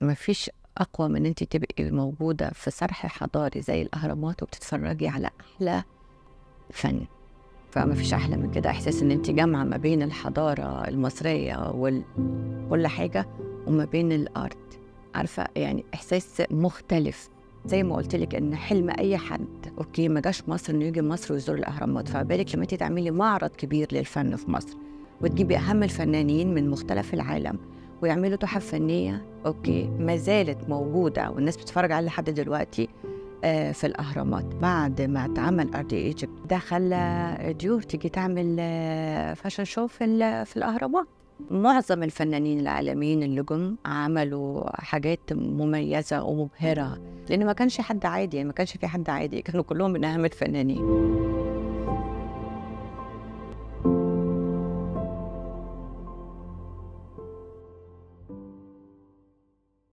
ما فيش اقوى من انت تبقي موجوده في صرح حضاري زي الاهرامات وبتتفرجي على احلى فن فما فيش احلى من كده احساس ان انت جامعه ما بين الحضاره المصريه وكل حاجه وما بين الارت عارفه يعني احساس مختلف زي ما قلت لك ان حلم اي حد اوكي ما جاش مصر انه يجي مصر ويزور الاهرامات فبالك لما انت تعملي معرض كبير للفن في مصر وتجيبي اهم الفنانين من مختلف العالم ويعملوا تحف فنيه اوكي ما زالت موجوده والناس بتتفرج عليها لحد دلوقتي آه، في الاهرامات بعد ما اتعمل ار دي ايجيبت ده خلى ديور تيجي تعمل فاشن شو في, في الاهرامات معظم الفنانين العالميين اللي جم عملوا حاجات مميزة ومبهرة لأن ما كانش حد عادي يعني ما كانش في حد عادي كانوا كلهم من أهم الفنانين